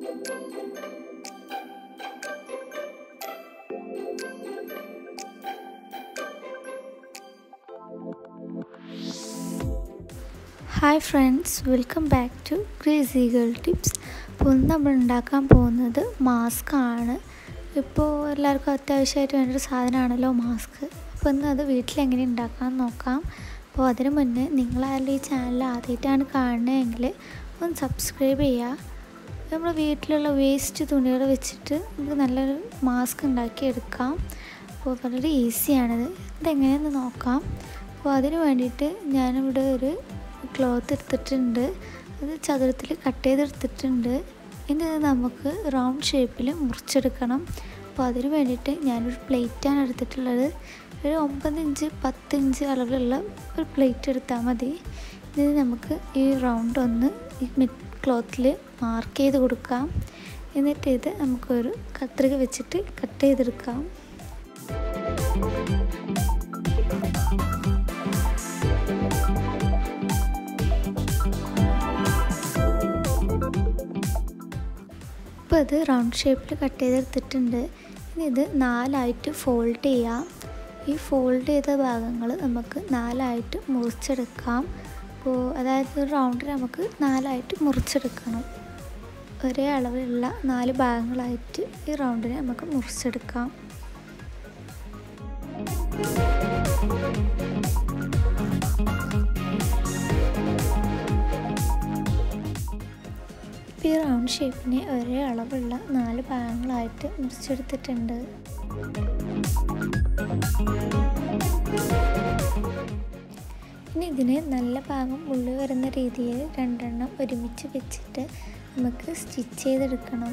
hi friends welcome back to crazy girl tips അപ്പോൾ ഇന്ന് നമ്മൾ ഉണ്ടാക്കാൻ പോകുന്നത് മാസ്ക് ആണ് ഇപ്പോൾ എല്ലാവർക്കും അത്യാവശ്യമായിട്ട് വേണ്ടൊരു സാധനമാണല്ലോ മാസ്ക് അപ്പോൾ ഇന്ന് അത് വീട്ടിൽ എങ്ങനെ ഉണ്ടാക്കാൻ നോക്കാം അപ്പോൾ അതിന് മുന്നേ നിങ്ങളാരുടെ ഈ ചാനൽ ആദ്യമായിട്ടാണ് കാണുന്നതെങ്കിൽ ഒന്ന് സബ്സ്ക്രൈബ് ചെയ്യുക നമ്മൾ വീട്ടിലുള്ള വേസ്റ്റ് തുണികൾ വെച്ചിട്ട് നമുക്ക് നല്ലൊരു മാസ്ക് ഉണ്ടാക്കിയെടുക്കാം അപ്പോൾ വളരെ ഈസിയാണിത് ഇതെങ്ങനെയെന്ന് നോക്കാം അപ്പോൾ അതിന് വേണ്ടിയിട്ട് ഞാനിവിടെ ഒരു ക്ലോത്ത് എടുത്തിട്ടുണ്ട് അത് ചതുരത്തിൽ കട്ട് ചെയ്തെടുത്തിട്ടുണ്ട് ഇനി ഇത് നമുക്ക് റൗണ്ട് ഷേപ്പിൽ മുറിച്ചെടുക്കണം അപ്പോൾ അതിന് വേണ്ടിയിട്ട് ഞാനൊരു പ്ലേറ്റാണ് എടുത്തിട്ടുള്ളത് ഒരു ഒമ്പത് ഇഞ്ച് പത്ത് ഇഞ്ച് അളവിലുള്ള ഒരു പ്ലേറ്റ് എടുത്താൽ മതി ഇത് നമുക്ക് ഈ റൗണ്ട് ഒന്ന് ഈ ക്ലോത്തിൽ മാർക്ക് ചെയ്ത് കൊടുക്കാം എന്നിട്ട് ഇത് നമുക്കൊരു കത്രിക വെച്ചിട്ട് കട്ട് ചെയ്തെടുക്കാം ഇപ്പോൾ ഇത് റൗണ്ട് ഷേപ്പിൽ കട്ട് ചെയ്തെടുത്തിട്ടുണ്ട് ഇനി ഇത് നാലായിട്ട് ഫോൾഡ് ചെയ്യാം ഈ ഫോൾഡ് ചെയ്ത ഭാഗങ്ങൾ നമുക്ക് നാലായിട്ട് മുറിച്ചെടുക്കാം അപ്പോൾ അതായത് ഒരു റൗണ്ട് നമുക്ക് നാലായിട്ട് മുറിച്ചെടുക്കണം ഒരേ അളവിലുള്ള നാല് ഭാഗങ്ങളായിട്ട് ഈ റൗണ്ടിനെ നമുക്ക് മുറിച്ചെടുക്കാം ഇപ്പോൾ ഈ റൗണ്ട് ഷേപ്പിനെ ഒരേ അളവുള്ള നാല് ഭാഗങ്ങളായിട്ട് മുറിച്ചെടുത്തിട്ടുണ്ട് ഇനി ഇതിനെ നല്ല ഭാഗം ഉള്ളിൽ വരുന്ന രീതിയിൽ രണ്ടെണ്ണം ഒരുമിച്ച് വെച്ചിട്ട് നമുക്ക് സ്റ്റിച്ച് ചെയ്തെടുക്കണം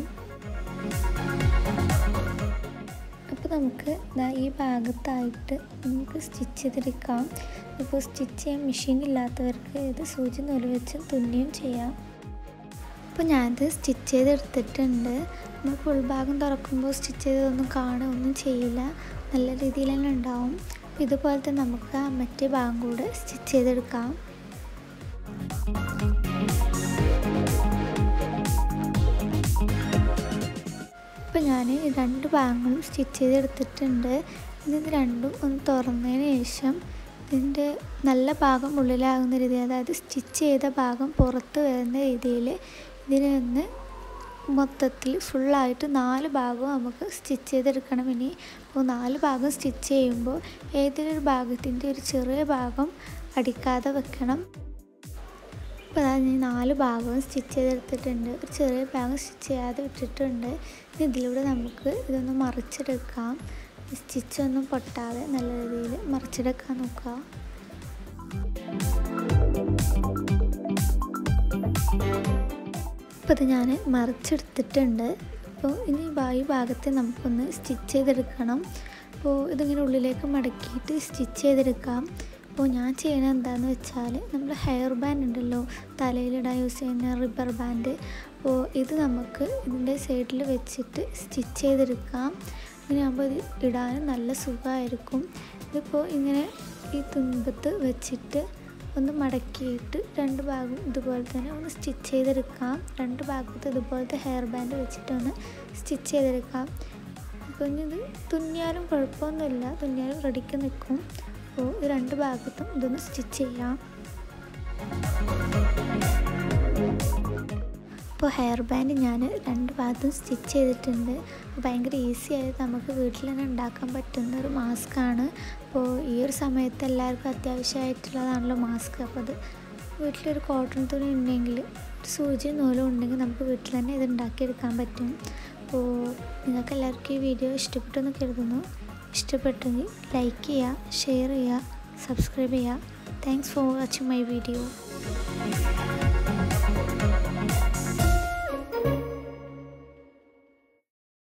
അപ്പോൾ നമുക്ക് ഈ ഭാഗത്തായിട്ട് നമുക്ക് സ്റ്റിച്ച് ചെയ്തെടുക്കാം ഇപ്പോൾ സ്റ്റിച്ച് ചെയ്യാൻ മെഷീൻ ഇല്ലാത്തവർക്ക് ഇത് സൂചി നൂല് വെച്ച് തുന്നിയും ചെയ്യാം അപ്പോൾ ഞാനിത് സ്റ്റിച്ച് ചെയ്തെടുത്തിട്ടുണ്ട് നമ്മൾ ഫുൾ ഭാഗം തുറക്കുമ്പോൾ സ്റ്റിച്ച് ചെയ്തതൊന്നും കാണുക ഒന്നും ചെയ്യില്ല നല്ല രീതിയിൽ തന്നെ ഉണ്ടാവും ഇതുപോലത്തെ നമുക്ക് ആ മറ്റേ ഭാഗം കൂടെ സ്റ്റിച്ച് ചെയ്തെടുക്കാം ഇപ്പോൾ ഞാൻ ഈ രണ്ട് ഭാഗങ്ങളും സ്റ്റിച്ച് ചെയ്തെടുത്തിട്ടുണ്ട് ഇത് രണ്ടും ഒന്ന് തുറന്നതിന് ശേഷം ഇതിൻ്റെ നല്ല ഭാഗം ഉള്ളിലാകുന്ന രീതിയിൽ അതായത് സ്റ്റിച്ച് ചെയ്ത ഭാഗം പുറത്ത് വരുന്ന രീതിയിൽ ഇതിനെ ഒന്ന് മൊത്തത്തിൽ ഫുള്ളായിട്ട് നാല് ഭാഗവും നമുക്ക് സ്റ്റിച്ച് ചെയ്തെടുക്കണം ഇനി അപ്പോൾ നാല് ഭാഗം സ്റ്റിച്ച് ചെയ്യുമ്പോൾ ഏതൊരു ഭാഗത്തിൻ്റെ ഒരു ചെറിയ ഭാഗം അടിക്കാതെ വെക്കണം അപ്പോൾ അതായത് ഞാൻ നാല് ഭാഗവും സ്റ്റിച്ച് ചെയ്തെടുത്തിട്ടുണ്ട് ഒരു ചെറിയ ഭാഗം സ്റ്റിച്ച് ചെയ്യാതെ വിട്ടിട്ടുണ്ട് ഇനി ഇതിലൂടെ നമുക്ക് ഇതൊന്ന് മറിച്ചെടുക്കാം സ്റ്റിച്ചൊന്നും പൊട്ടാതെ നല്ല രീതിയിൽ മറിച്ചെടുക്കാൻ നോക്കുക അപ്പോൾ ഇത് ഞാൻ മറിച്ചെടുത്തിട്ടുണ്ട് അപ്പോൾ ഇനി ഈ ഭാഗത്തെ നമുക്കൊന്ന് സ്റ്റിച്ച് ചെയ്തെടുക്കണം അപ്പോൾ ഇതിങ്ങനെ ഉള്ളിലേക്ക് മടക്കിയിട്ട് സ്റ്റിച്ച് ചെയ്തെടുക്കാം അപ്പോൾ ഞാൻ ചെയ്യണത് എന്താണെന്ന് വെച്ചാൽ നമ്മൾ ഹെയർ ബാൻഡ് ഉണ്ടല്ലോ തലയിലിടാൻ യൂസ് ചെയ്യുന്ന റിബർ ബാൻഡ് അപ്പോൾ ഇത് നമുക്ക് ഇതിൻ്റെ സൈഡിൽ വെച്ചിട്ട് സ്റ്റിച്ച് ചെയ്തെടുക്കാം ഇങ്ങനെയാകുമ്പോൾ ഇത് ഇടാനും നല്ല സുഖമായിരിക്കും ഇതിപ്പോൾ ഇങ്ങനെ ഈ തുമ്പത്ത് വെച്ചിട്ട് ഒന്ന് മടക്കിയിട്ട് രണ്ട് ഭാഗം ഇതുപോലെ തന്നെ ഒന്ന് സ്റ്റിച്ച് ചെയ്തെടുക്കാം രണ്ട് ഭാഗത്ത് ഇതുപോലത്തെ ഹെയർ ബാൻഡ് വെച്ചിട്ട് ഒന്ന് സ്റ്റിച്ച് ചെയ്തെടുക്കാം അപ്പോൾ ഇനി ഇത് തുന്നിയാലും കുഴപ്പമൊന്നുമില്ല തുന്നിയാലും റെഡിക്ക് നിൽക്കും അപ്പോൾ ഈ രണ്ട് ഭാഗത്തും ഇതൊന്ന് സ്റ്റിച്ച് ചെയ്യാം അപ്പോൾ ഹെയർ ബാൻഡ് ഞാൻ രണ്ട് ഭാഗത്തും സ്റ്റിച്ച് ചെയ്തിട്ടുണ്ട് ഭയങ്കര ഈസി ആയിട്ട് നമുക്ക് വീട്ടിൽ തന്നെ ഉണ്ടാക്കാൻ പറ്റുന്ന ഒരു മാസ്കാണ് അപ്പോൾ ഈ ഒരു സമയത്ത് എല്ലാവർക്കും അത്യാവശ്യമായിട്ടുള്ളതാണല്ലോ മാസ്ക് അപ്പോൾ അത് വീട്ടിലൊരു കോട്ടൺ തുണി ഉണ്ടെങ്കിൽ സൂചി നൂലും ഉണ്ടെങ്കിൽ നമുക്ക് വീട്ടിൽ തന്നെ ഇത് ഉണ്ടാക്കിയെടുക്കാൻ പറ്റും അപ്പോൾ നിങ്ങൾക്ക് എല്ലാവർക്കും ഈ വീഡിയോ ഇഷ്ടപ്പെട്ടെന്ന് കരുതുന്നു ഇഷ്ടപ്പെട്ടെങ്കിൽ ലൈക്ക് ചെയ്യുക ഷെയർ ചെയ്യുക സബ്സ്ക്രൈബ് ചെയ്യുക thanks for watching my video